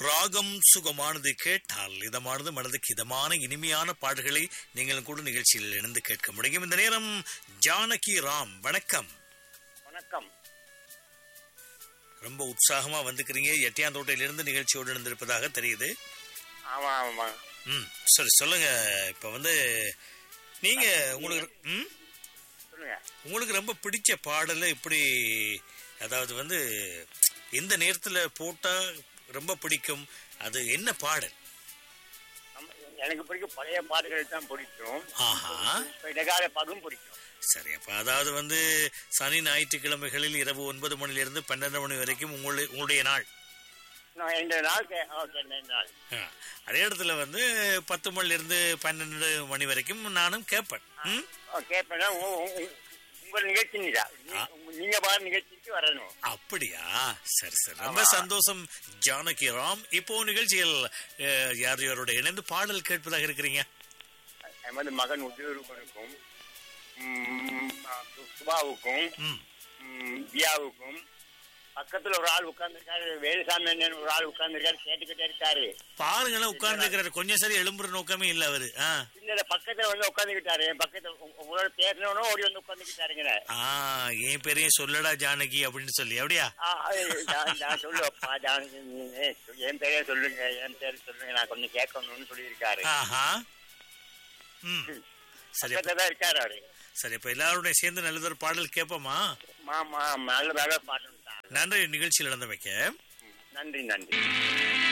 ராகம் சுகமானது கேட்டால் இதமானது மனதுக்கு இதமான இனிமையான பாடல்களை நீங்கள் கூட நிகழ்ச்சியில் இணைந்து கேட்க முடியும் இந்த நேரம் ஜானகி ராம் வணக்கம் வணக்கம் ரொம்ப உற்சாகமா வந்துக்கிறீங்க எட்டியாந்தோட்டையிலிருந்து நிகழ்ச்சியோடு இணைந்திருப்பதாக தெரியுது ஆமா ஆமா ம் சரி சொல்லுங்க இப்ப வந்து நீங்க உங்களுக்கு ம் சொல்லுங்க உங்களுக்கு ரொம்ப பிடிச்ச பாடல் இப்படி அதாவது வந்து எந்த நேரத்துல போட்டா ரொம்ப பிடிக்கும் அது என்ன பாடல் ஆமா, எனக்கு பிடிக்கும் பழைய பாட்டுகள் தான் பிடிக்கும் ஆஹா இப்ப இடைக்கால பாட்டும் பிடிக்கும் சரி அப்ப அதாவது வந்து சனி ஞாயிற்றுக்கிழமைகளில் இரவு ஒன்பது மணிலிருந்து பன்னெண்டு மணி வரைக்கும் உங்களுடைய உங்களுடைய நாள் நான் இந்த நாள் கே- ஓகே இந்த நாள் ஆ, அதே இடத்துல வந்து பத்து மணில இருந்து பன்னெண்டு மணி வரைக்கும் நானும் கேட்பேன் ம்? ஓ, கேட்பேன்னா உ- உ- உ- உங்க நிகழ்ச்சி நீதா. நீ- நீங்க பாரு நிகழ்ச்சிக்கு வரணும் அப்படியா சரி சரி ரொம்ப சந்தோஷம் ஜானகி ராம் இப்போ நிகழ்ச்சியில் அஹ், யார் யாரோட இணைந்து பாடல் கேட்பதாக இருக்கிறீங்க எமது மகன் உத்தியோகனுக்கும் சுபாவுக்கும் ம் ம், தியாவுக்கும் பக்கத்துல ஒரு ஆள் உட்கார்ந்துருக்காரு வேலுசாமி அண்ணன் ஒரு ஆள் உட்கார்ந்துருக்காரு கேட்டுக்கிட்டே இருக்காரு பாருங்களேன் உட்கார்ந்து இருக்கிறாரு கொஞ்சம் சரி எழும்புற நோக்கமே இல்ல அவரு ஆ இல்ல பக்கத்துல வந்து உட்காந்துக்கிட்டாரு என் பக்கத்துல உ- உங்களோட பேசணும்னு ஓடி வந்து உட்காந்துக்கிட்டாருங்க ஆ என் பேரையும் சொல்லடா ஜானகி அப்படின்னு சொல்லி அப்படியா நான் சொல்லுவப்பா ஜானகி, நீ, ஏய், என் பேரே சொல்லுங்க என் பேர் சொல்லுங்க நான் கொஞ்சம் கேட்கணும்னு சொல்லியிருக்காரு ஆஹா ம் சரி அப்ப- பக்கத்துல தான் இருக்காரு அவரு சரி இப்ப எல்லாரோட சேர்ந்து நல்லதொரு பாடல் கேட்போமா மாமா நல்லதாக பாட்டு நன்றி நிகழ்ச்சியில் நடந்து வைக்க நன்றி நன்றி